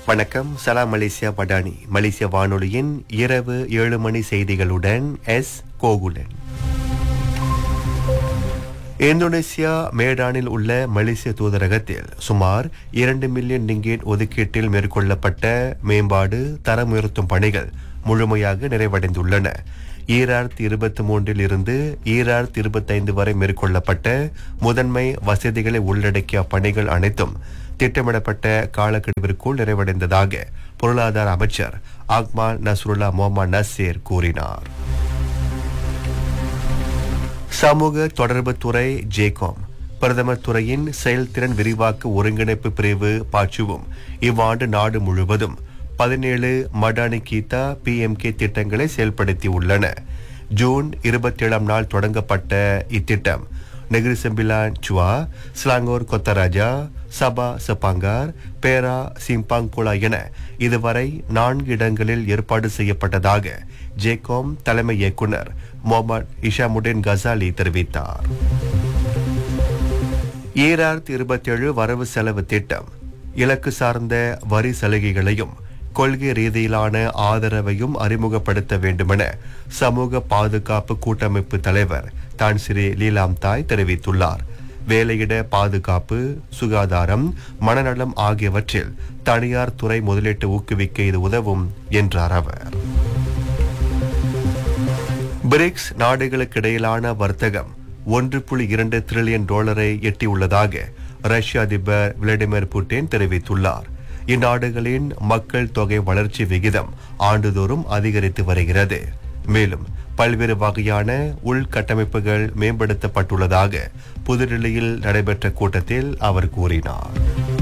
வணக்கம் சலாம் மலேசியா படானி மலேசிய வானொலியின் இரவு ஏழு மணி செய்திகளுடன் எஸ் கோகுலன் இந்தோனேசியா மேடானில் உள்ள மலேசிய தூதரகத்தில் சுமார் இரண்டு மில்லியன் ரிங்கேட் ஒதுக்கீட்டில் மேற்கொள்ளப்பட்ட மேம்பாடு தரம் உயர்த்தும் பணிகள் முழுமையாக நிறைவடைந்துள்ளன ஈராயிரத்தி இருபத்தி மூன்றில் இருந்து ஈராயிரத்தி இருபத்தைந்து வரை மேற்கொள்ளப்பட்ட முதன்மை வசதிகளை உள்ளடக்கிய பணிகள் அனைத்தும் திட்டமிடப்பட்ட காலக்கெடுவிற்குள் நிறைவடைந்ததாக பொருளாதார அமைச்சர் அக்மால் நஸ்ருல்லா முகமது நசீர் கூறினார் சமூக தொடர்பு துறை ஜேகாம் பிரதமர் துறையின் செயல்திறன் விரிவாக்க ஒருங்கிணைப்பு பிரிவு பாச்சுவும் இவ்வாண்டு நாடு முழுவதும் பதினேழு மடானி கீதா பிஎம்கே திட்டங்களை செயல்படுத்தி உள்ளன ஜூன் இருபத்தி ஏழாம் நாள் தொடங்கப்பட்ட இத்திட்டம் நெகிரி செம்பிலான் சுவா Selangor Kota Raja Sabah Sepanggar Perak Simpang Kuala என இதுவரை நான்கு இடங்களில் ஏற்பாடு செய்யப்பட்டதாக ஜேகோம் தலைமை இயக்குனர் முகமது இஷாமுடின் கசாலி தெரிவித்தார் ஈராயிரத்தி இருபத்தி ஏழு வரவு செலவு திட்டம் இலக்கு சார்ந்த வரி சலுகைகளையும் கொள்கை ரீதியிலான ஆதரவையும் அறிமுகப்படுத்த வேண்டுமென சமூக பாதுகாப்பு கூட்டமைப்பு தலைவர் தான் ஸ்ரீ லீலாம் தாய் தெரிவித்துள்ளார் வேலையிட பாதுகாப்பு சுகாதாரம் மனநலம் ஆகியவற்றில் தனியார் துறை முதலீட்டு ஊக்குவிக்க இது உதவும் என்றார் அவர் பிரிக்ஸ் நாடுகளுக்கு இடையிலான வர்த்தகம் ஒன்று புள்ளி இரண்டு டிரில்லியன் டாலரை எட்டியுள்ளதாக ரஷ்ய அதிபர் விளாடிமிர் புட்டின் தெரிவித்துள்ளார் இந்நாடுகளின் மக்கள் தொகை வளர்ச்சி விகிதம் ஆண்டுதோறும் அதிகரித்து வருகிறது மேலும் பல்வேறு வகையான உள்கட்டமைப்புகள் மேம்படுத்தப்பட்டுள்ளதாக புதுடில்லியில் நடைபெற்ற கூட்டத்தில் அவர் கூறினார்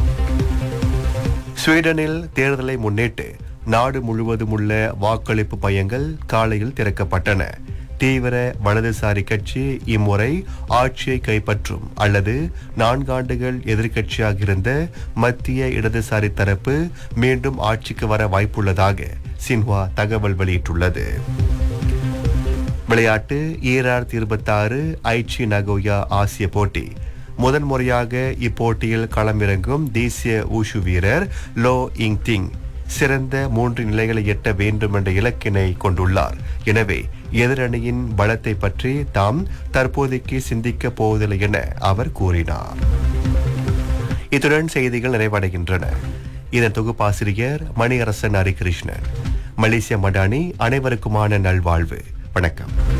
ஸ்வீடனில் தேர்தலை முன்னிட்டு நாடு முழுவதும் உள்ள வாக்களிப்பு மையங்கள் காலையில் திறக்கப்பட்டன தீவிர வலதுசாரி கட்சி இம்முறை ஆட்சியை கைப்பற்றும் அல்லது நான்காண்டுகள் எதிர்க்கட்சியாக இருந்த மத்திய இடதுசாரி தரப்பு மீண்டும் ஆட்சிக்கு வர வாய்ப்புள்ளதாக சின்ஹா தகவல் வெளியிட்டுள்ளது விளையாட்டு ஈராயிரத்தி இருபத்தி ஆறு ஐச்சி நகோயா ஆசிய போட்டி முதன்முறையாக இப்போட்டியில் களமிறங்கும் தேசிய ஊஷு வீரர் லோ இங் திங் சிறந்த மூன்று நிலைகளை எட்ட வேண்டும் என்ற இலக்கினை கொண்டுள்ளார் எனவே எதிரணியின் பலத்தை பற்றி தாம் தற்போதைக்கு சிந்திக்கப் போவதில்லை என அவர் கூறினார் இத்துடன் செய்திகள் நிறைவடைகின்றன இதன் தொகுப்பாசிரியர் மணியரசன் ஹரிகிருஷ்ணன் மலேசிய மடானி அனைவருக்குமான நல்வாழ்வு வணக்கம்